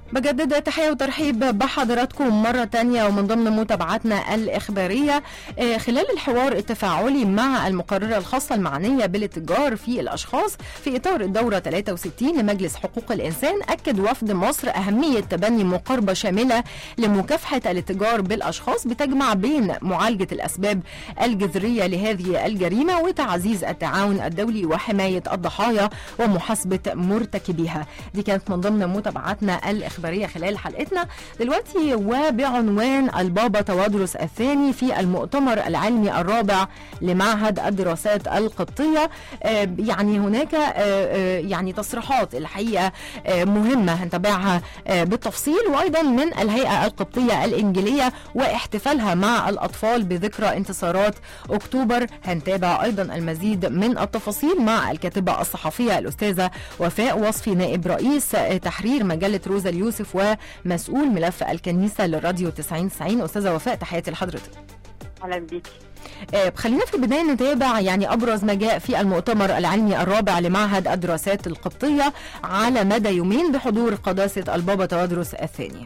بجدد تحية وترحيب بحضراتكم مرة تانية ومن ضمن متابعتنا الإخبارية آه، خلال الحوار التفاعلي مع المقررة الخاصة المعنية بالاتجار في الأشخاص في إطار الدورة 63 لمجلس حقوق الإنسان أكد وفد مصر أهمية تبني مقاربة شاملة لمكافحة الاتجار بالأشخاص بتجمع بين معالجة الأسباب الجذرية لهذه الجريمة وتعزيز التعاون الدولي وحماية الضحايا ومحاسبة مرتكبيها دي كانت من ضمن متابعتنا الإخبارية خلال حلقتنا دلوقتي وبعنوان البابا توادرس الثاني في المؤتمر العلمي الرابع لمعهد الدراسات القبطية آه، يعني هناك آه، آه، يعني تصريحات الحقيقة آه، مهمة هنتابعها آه، بالتفصيل وأيضا من الهيئة القبطية الإنجيلية واحتفالها مع الأطفال بذكرى انتصارات أكتوبر هنتابع أيضا المزيد من التفاصيل مع الكاتبة الصحفية الأستاذة وفاء وصفي نائب رئيس آه، تحرير مجلة روزا اليوسف ومسؤول ملف الكنيسة للراديو 9090 أستاذة وفاء تحياتي لحضرتك اهلا بيكي آه، خلينا في البداية نتابع يعني أبرز ما جاء في المؤتمر العلمي الرابع لمعهد الدراسات القبطية على مدى يومين بحضور قداسة البابا توادرس الثاني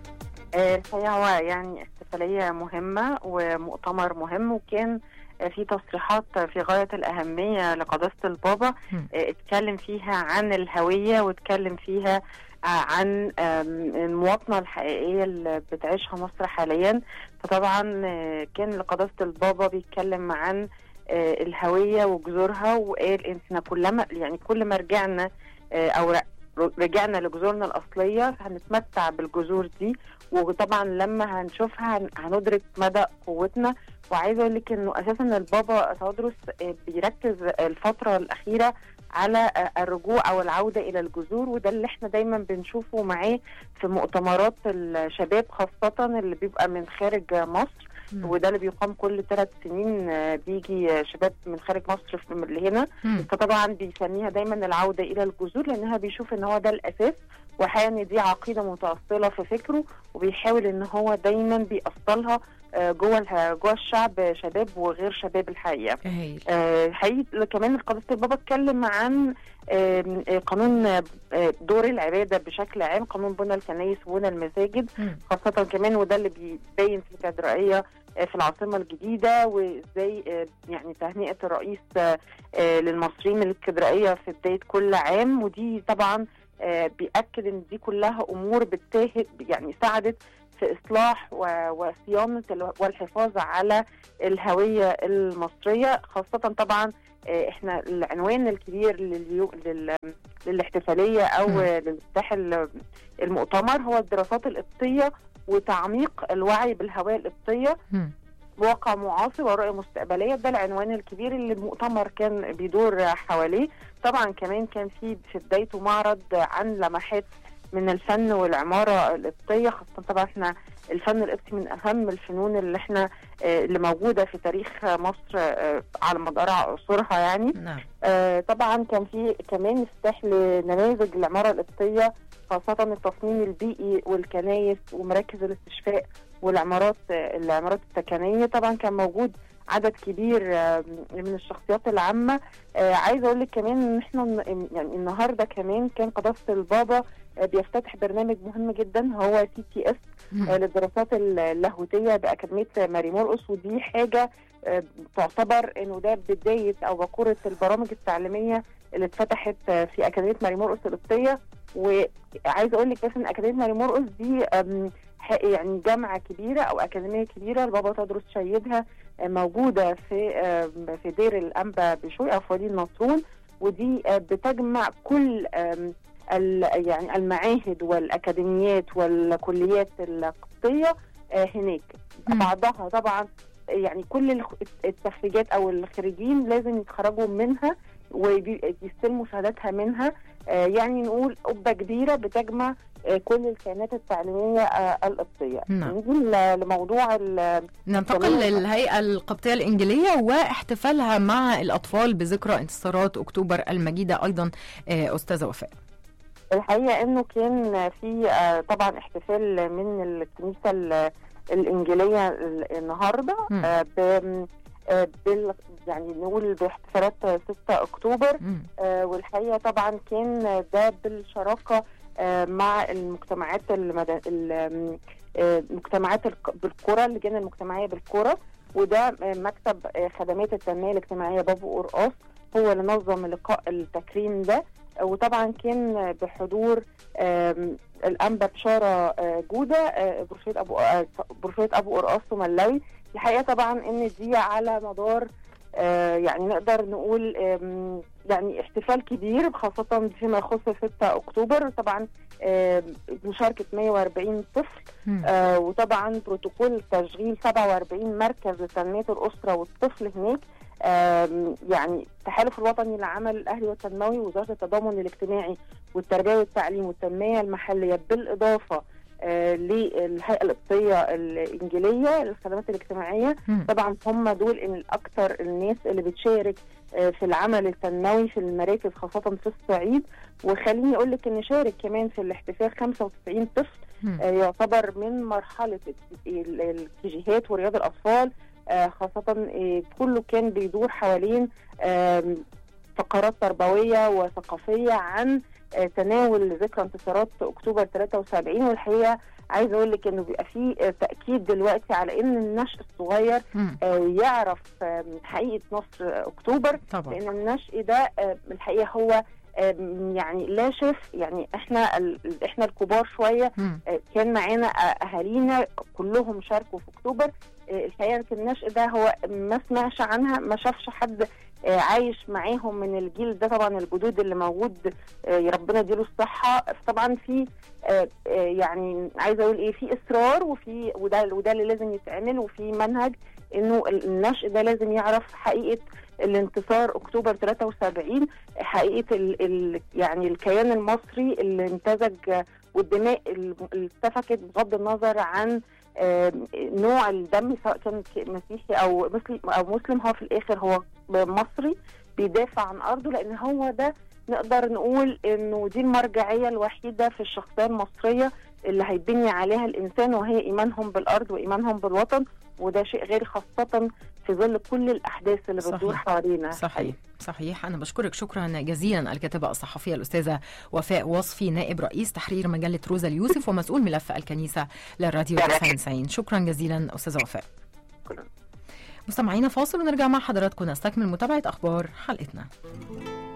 آه، الحقيقه هو يعني احتفاليه مهمه ومؤتمر مهم وكان آه، في تصريحات في غايه الاهميه لقداسه البابا مم. آه، اتكلم فيها عن الهويه واتكلم فيها آه، عن آم، المواطنه الحقيقيه اللي بتعيشها مصر حاليا فطبعا آه، كان لقداسه البابا بيتكلم عن آه، الهويه وجذورها وقال اننا كلما يعني كل ما رجعنا آه، او ر- رجعنا لجذورنا الاصليه هنتمتع بالجذور دي وطبعا لما هنشوفها هن- هندرك مدى قوتنا وعايزه اقول لك انه اساسا البابا تودرس آه، بيركز الفتره الاخيره على آه، الرجوع او العوده الى الجذور وده اللي احنا دايما بنشوفه معاه في مؤتمرات الشباب خاصه اللي بيبقى من خارج مصر وده اللي بيقام كل ثلاث سنين آه، بيجي آه، شباب من خارج مصر في- اللي هنا مم. فطبعا بيسميها دايما العوده الى الجذور لانها بيشوف ان هو ده الاساس واحيانا دي عقيده متاصله في فكره وبيحاول ان هو دايما بيأصلها آه، جوه اله- جوه الشعب شباب وغير شباب الحقيقه. هايل آه، حقيقي كمان قداسه البابا اتكلم عن آم، آه، قانون آه، دور العباده بشكل عام قانون بنى الكنائس وبنى المساجد مم. خاصة كمان وده اللي بيبين في الكاتدرائية آه، في العاصمة الجديدة وازاي آه، يعني تهنئة الرئيس آه، آه، للمصريين من الكاتدرائية في بداية كل عام ودي طبعا آه، بيأكد ان دي كلها امور بتساهم يعني ساعدت في اصلاح و- وصيانة ال- والحفاظ على الهوية المصرية خاصة طبعا آه، احنا العنوان الكبير لليو... لل... للاحتفالية او مم. آه، لافتتاح ال- المؤتمر هو الدراسات القبطية وتعميق الوعي بالهوية القبطية مم. واقع معاصر ورؤية مستقبلية ده العنوان الكبير اللي المؤتمر كان بيدور حواليه طبعا كمان كان في في بدايته معرض عن لمحات من الفن والعمارة القبطية خاصة طبعا احنا الفن القبطي من أهم الفنون اللي احنا آه، اللي موجودة في تاريخ مصر آه، على مدار عصورها يعني نعم آه، طبعا كان في كمان افتتاح لنماذج العمارة القبطية خاصة التصميم البيئي والكنايس ومراكز الاستشفاء والعمارات آه، العمارات السكنية طبعا كان موجود عدد كبير آه، من الشخصيات العامة آه، عايزة أقول لك كمان إن إحنا الن- يعني النهاردة كمان كان قداسة البابا آه، بيفتتح برنامج مهم جدا هو سي تي اس مم. آه، للدراسات اللاهوتيه باكاديميه ماري مرقس ودي حاجه آه، تعتبر انه ده بدايه او بقوره البرامج التعليميه اللي اتفتحت آه، في اكاديميه ماري مرقس القبطيه وعايزه اقول لك بس ان اكاديميه ماري مرقس دي آم، ح- يعني جامعه كبيره او اكاديميه كبيره البابا تدرس شيدها آه، موجوده في آم، في دير الانبا بشوي او في وادي النطرون ودي آه، بتجمع كل آم، ال- يعني المعاهد والاكاديميات والكليات القبطيه آه، هناك مم. بعضها طبعا يعني كل الخ- التخريجات او الخريجين لازم يتخرجوا منها ويستلموا شهاداتها منها آه، يعني نقول قبه كبيره بتجمع آه، كل الكيانات التعليميه آه، القبطيه نعم. نيجي ل- لموضوع ال- ننتقل تمام. للهيئة القبطية الإنجيلية واحتفالها مع الأطفال بذكرى انتصارات أكتوبر المجيدة أيضا آه، أستاذة وفاء الحقيقه انه كان في آه، طبعا احتفال من الكنيسه ال- الانجيليه ال- النهارده مم. آه، ب- آه، بال يعني نقول باحتفالات 6 اكتوبر مم. آه، والحقيقه طبعا كان ده بالشراكه آه، مع المجتمعات المد... ال- آه، المجتمعات الق- بالقرى اللجان المجتمعيه بالقرى وده آه، مكتب آه، خدمات التنميه الاجتماعيه بابو قرقاص هو اللي نظم لقاء التكريم ده آه، وطبعا كان آه، بحضور آم، الانبا بشاره آه، جوده آه، بروفيت ابو آه، بروفيت ابو قرقاص وملاوي الحقيقه طبعا ان دي على مدار آه، يعني نقدر نقول آم، يعني احتفال كبير خاصة فيما يخص 6 أكتوبر طبعا آم، مشاركة 140 طفل مم. آه، وطبعا بروتوكول تشغيل 47 مركز لتنمية الأسرة والطفل هناك آم، يعني التحالف الوطني للعمل الأهلي والتنموي ووزارة التضامن الاجتماعي والتربية والتعليم والتنمية المحلية بالإضافة آه، للهيئة القبطية الإنجيلية للخدمات الاجتماعية مم. طبعا هم دول إن اكتر الناس اللي بتشارك آه، في العمل التنموي في المراكز خاصة في الصعيد وخليني أقول لك إن شارك كمان في الاحتفال 95 طفل مم. آه، يعتبر من مرحلة ال- ال- الكيجيهات ورياض الأطفال آه، خاصة آه، كله كان بيدور حوالين آم، فقرات تربوية وثقافية عن آه، تناول ذكرى انتصارات أكتوبر 73 والحقيقة عايزة أقول لك إنه بيبقى فيه آه، تأكيد دلوقتي على إن النشء الصغير مم. آه، يعرف آم، حقيقة نصر آه، أكتوبر طبعا لان النشء ده آه، الحقيقه هو آم، يعني لا شاف يعني احنا ال- احنا الكبار شويه مم. آه، كان معانا آه، اهالينا كلهم شاركوا في اكتوبر آه، الحقيقه في النشء ده هو ما سمعش عنها ما شافش حد آه، عايش معاهم من الجيل ده طبعا الجدود اللي موجود آه، يا ربنا يديله الصحه طبعا في آه، آه، يعني عايزه اقول ايه في اصرار وفي وده وده اللي لازم يتعمل وفي منهج انه النشء ده لازم يعرف حقيقه الانتصار اكتوبر 73 حقيقه ال ال يعني الكيان المصري اللي امتزج والدماء اللي اتسفكت بغض النظر عن آه، نوع الدم سواء كان ك- مسيحي او مسلم او مسلم هو في الاخر هو مصري بيدافع عن ارضه لان هو ده نقدر نقول انه دي المرجعيه الوحيده في الشخصيه المصريه اللي هيبني عليها الانسان وهي ايمانهم بالارض وايمانهم بالوطن وده شيء غير خاصه في ظل كل الاحداث اللي بتدور صحيح. حوالينا صحيح صحيح أنا بشكرك شكرا جزيلا الكاتبة الصحفية الأستاذة وفاء وصفي نائب رئيس تحرير مجلة روزا اليوسف ومسؤول ملف الكنيسة للراديو 99 شكرا جزيلا أستاذة وفاء شكراً. مستمعينا فاصل ونرجع مع حضراتكم نستكمل متابعة أخبار حلقتنا